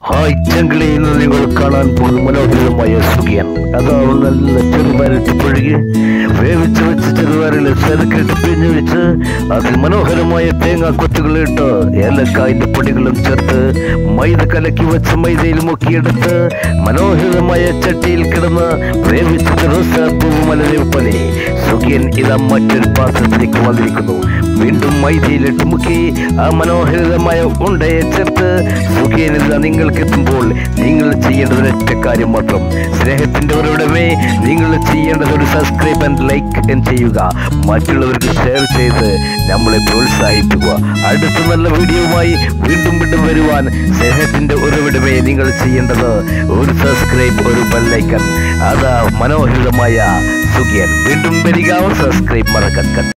hi ചങ്കിളി ഇന്ന് നിങ്ങൾ കാണാൻ പോകുന്ന മനോഹരമായ സുഖിയൻ അതാണ് നല്ല ചെറുപാരിട്ട് പുഴുകി വേവിച്ച് വെച്ച് ചെറുപാരിൽ ചെറുക്കിട്ട് പിഴിഞ്ഞു വെച്ച് അതിൽ മനോഹരമായ തേങ്ങാ കൊത്തുകളിട്ട് ഏലക്കായന്റെ പൊടികളും ചേർത്ത് മൈദ കലക്കി വെച്ച് മൈദയിൽ മുക്കിയെടുത്ത് മനോഹരമായ ചട്ടിയിൽ കിടന്ന് വേവിച്ച റോസാപ്പൂ മലരെ പണി സുഖിയൻ ഇതാ മറ്റൊരു പാത്രത്തിലേക്ക് വന്നിരിക്കുന്നു വീണ്ടും മൈദയിലിട്ട് മുക്കി ആ മനോഹരമായ ഉണ്ടയെ ചേർത്ത് സുഖിയനിത നിങ്ങൾക്ക് എത്തുമ്പോൾ നിങ്ങൾ ചെയ്യേണ്ടത് ഒറ്റ കാര്യം മാത്രം സ്നേഹത്തിന്റെ ഉറവിടമേ നിങ്ങൾ ചെയ്യേണ്ടത് ഒരു സബ്സ്ക്രൈബ് ആൻഡ് ലൈക്ക് ചെയ്യുക മറ്റുള്ളവർക്ക് ഷെയർ ചെയ്ത് നമ്മളെ പ്രോത്സാഹിപ്പിക്കുക അടുത്ത നല്ല വീഡിയോയുമായി വീണ്ടും വീണ്ടും വരുവാൻ സ്നേഹത്തിന്റെ ഉറവിടമേ നിങ്ങൾ ചെയ്യേണ്ടത് ഒരു സബ്സ്ക്രൈബ് ഒരു ബെല്ലൈക്കൺ അതാ മനോഹരമായ സുഖിയൻ വീണ്ടും വരിക സബ്സ്ക്രൈബ് മറക്കൻ